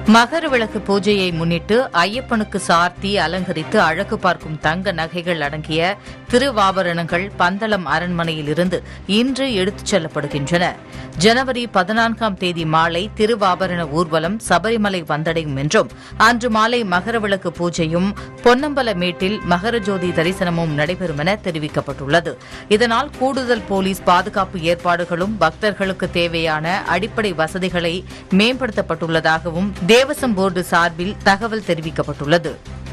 மகர விளக்கு பூஜையை முன்னிட்டு ஐயப்பனுக்கு சார்த்தி அலங்கரித்து அழகு பார்க்கும் தங்க நகைகள் அடங்கிய திருவாபரணங்கள் பந்தளம் அரண்மனையில் இருந்து இன்று எடுத்துச் செல்லப்படுகின்றன ஜனவரி பதினான்காம் தேதி மாலை திருவாபரண ஊர்வலம் சபரிமலை வந்தடையும் என்றும் அன்று மாலை மகர விளக்கு பூஜையும் பொன்னம்பலமேட்டில் மகர ஜோதி தரிசனமும் நடைபெறும் என தெரிவிக்கப்பட்டுள்ளது இதனால் கூடுதல் போலீஸ் பாதுகாப்பு ஏற்பாடுகளும் பக்தர்களுக்கு தேவையான அடிப்படை வசதிகளை மேம்படுத்தப்பட்டுள்ளதாகவும் தேவசம் போர்டு சார்பில் தகவல் தெரிவிக்கப்பட்டுள்ளது